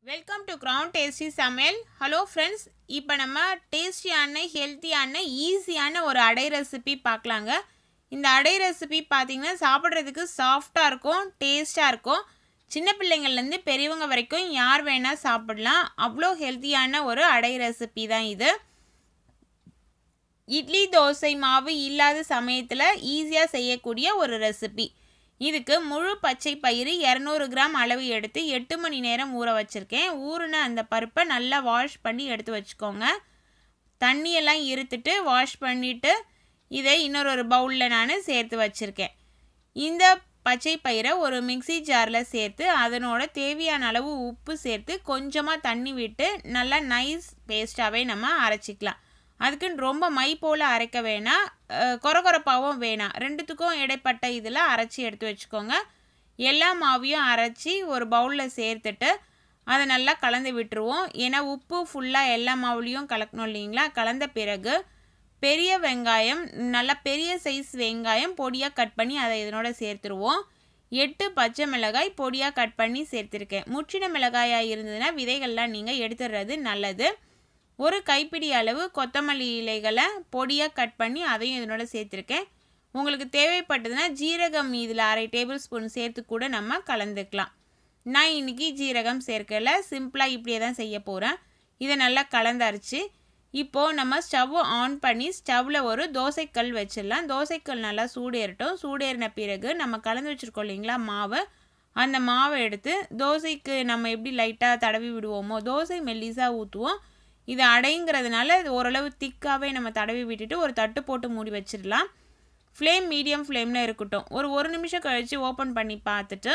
welcome to ground tasty சமையல் hello friends இப்போ நம்ம டேஸ்டியான ஹெல்த்தியான ஈஸியான ஒரு அடை ரெசிபி பார்க்கலாங்க இந்த அடை ரெசிபி பார்த்தீங்கன்னா சாப்பிட்றதுக்கு சாஃப்டாக இருக்கும் டேஸ்ட்டாக இருக்கும் சின்ன பிள்ளைங்கள்லேருந்து பெரியவங்க வரைக்கும் யார் வேணால் சாப்பிடலாம் அவ்வளோ ஹெல்த்தியான ஒரு அடை ரெசிபி தான் இது இட்லி தோசை மாவு இல்லாத சமயத்தில் ஈஸியாக செய்யக்கூடிய ஒரு ரெசிபி இதுக்கு முழு பச்சை பயிறு இரநூறு கிராம் அளவு எடுத்து எட்டு மணி நேரம் ஊற வச்சுருக்கேன் ஊறின அந்த பருப்பை நல்லா வாஷ் பண்ணி எடுத்து வச்சுக்கோங்க தண்ணியெல்லாம் இருத்துட்டு வாஷ் பண்ணிவிட்டு இதை இன்னொரு ஒரு பவுலில் நான் சேர்த்து வச்சுருக்கேன் இந்த பச்சை பயிரை ஒரு மிக்சி ஜாரில் சேர்த்து அதனோட தேவையான அளவு உப்பு சேர்த்து கொஞ்சமாக தண்ணி விட்டு நல்லா நைஸ் பேஸ்ட்டாகவே நம்ம அரைச்சிக்கலாம் அதுக்குன்னு ரொம்ப மை போல் அரைக்க வேணாம் கொரகொரப்பாகவும் வேணாம் ரெண்டுத்துக்கும் இடைப்பட்ட இதில் அரைச்சி எடுத்து வச்சுக்கோங்க எல்லா மாவையும் அரைச்சி ஒரு பவுலில் சேர்த்துட்டு அதை நல்லா கலந்து விட்டுருவோம் ஏன்னா உப்பு ஃபுல்லாக எல்லா மாவுலேயும் கலக்கணும் இல்லைங்களா கலந்த பிறகு பெரிய வெங்காயம் நல்லா பெரிய சைஸ் வெங்காயம் பொடியாக கட் பண்ணி அதை இதனோட சேர்த்துருவோம் எட்டு பச்சை மிளகாய் பொடியாக கட் பண்ணி சேர்த்துருக்கேன் முற்றின மிளகாயாக இருந்ததுன்னா விதைகள்லாம் நீங்கள் எடுத்துடுறது நல்லது ஒரு கைப்பிடி அளவு கொத்தமல்லி இலைகளை பொடியாக கட் பண்ணி அதையும் இதனோட சேர்த்துருக்கேன் உங்களுக்கு தேவைப்பட்டதுன்னா ஜீரகம் இதில் அரை டேபிள் ஸ்பூன் சேர்த்து கூட நம்ம கலந்துக்கலாம் நான் இன்றைக்கி ஜீரகம் சேர்க்கல சிம்பிளாக இப்படியே தான் செய்ய போகிறேன் இதை நல்லா கலந்தரைச்சி இப்போது நம்ம ஸ்டவ் ஆன் பண்ணி ஸ்டவ்வில் ஒரு தோசைக்கல் வச்சிடலாம் தோசைக்கல் நல்லா சூடேறட்டும் சூடேறின பிறகு நம்ம கலந்து வச்சுருக்கோம் இல்லைங்களா மாவை அந்த மாவை எடுத்து தோசைக்கு நம்ம எப்படி லைட்டாக தடவி விடுவோமோ தோசை மெல்லிஸாக ஊற்றுவோம் இது அடைங்கிறதுனால ஓரளவு திக்காகவே நம்ம தடவி விட்டுட்டு ஒரு தட்டு போட்டு மூடி வச்சிடலாம் ஃப்ளேம் மீடியம் ஃப்ளேமில் இருக்கட்டும் ஒரு ஒரு நிமிஷம் கழித்து ஓப்பன் பண்ணி பார்த்துட்டு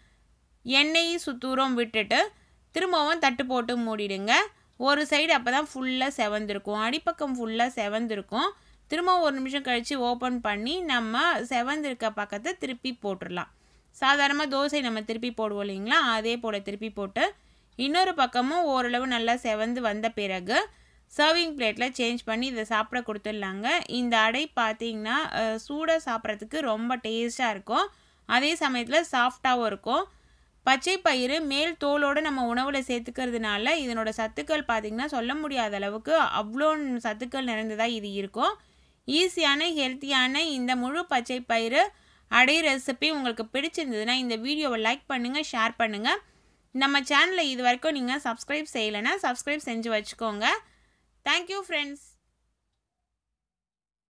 எண்ணெய் சுத்தூரம் விட்டுட்டு திரும்பவும் தட்டு போட்டு மூடிடுங்க ஒரு சைடு அப்போ தான் ஃபுல்லாக செவந்திருக்கும் அடிப்பக்கம் ஃபுல்லாக செவந்திருக்கும் திரும்ப ஒரு நிமிஷம் கழித்து ஓப்பன் பண்ணி நம்ம செவந்திருக்க பக்கத்தை திருப்பி போட்டுடலாம் சாதாரணமாக தோசை நம்ம திருப்பி போடுவோம் இல்லைங்களா அதே போல் திருப்பி போட்டு இன்னொரு பக்கமும் ஓரளவு நல்லா செவந்து வந்த பிறகு சர்விங் பிளேட்டில் சேஞ்ச் பண்ணி இதை சாப்பிட கொடுத்துடலாங்க இந்த அடை பார்த்தீங்கன்னா சூடாக சாப்பிட்றதுக்கு ரொம்ப டேஸ்ட்டாக இருக்கும் அதே சமயத்தில் சாஃப்டாகவும் இருக்கும் பச்சை பயிறு மேல் தோலோடு நம்ம உணவில் சேர்த்துக்கிறதுனால இதனோட சத்துக்கள் பார்த்திங்கன்னா சொல்ல முடியாத அளவுக்கு அவ்வளோ சத்துக்கள் நிறைந்ததாக இது இருக்கும் ஈஸியான ஹெல்த்தியான இந்த முழு பச்சை பயிறு அடை ரெசிபி உங்களுக்கு பிடிச்சிருந்ததுன்னா இந்த வீடியோவை லைக் பண்ணுங்கள் ஷேர் பண்ணுங்கள் நம்ம சேனலை இது வரைக்கும் நீங்கள் சப்ஸ்கிரைப் செய்யலைன்னா சப்ஸ்கிரைப் செஞ்சு வச்சுக்கோங்க தேங்க்யூ ஃப்ரெண்ட்ஸ்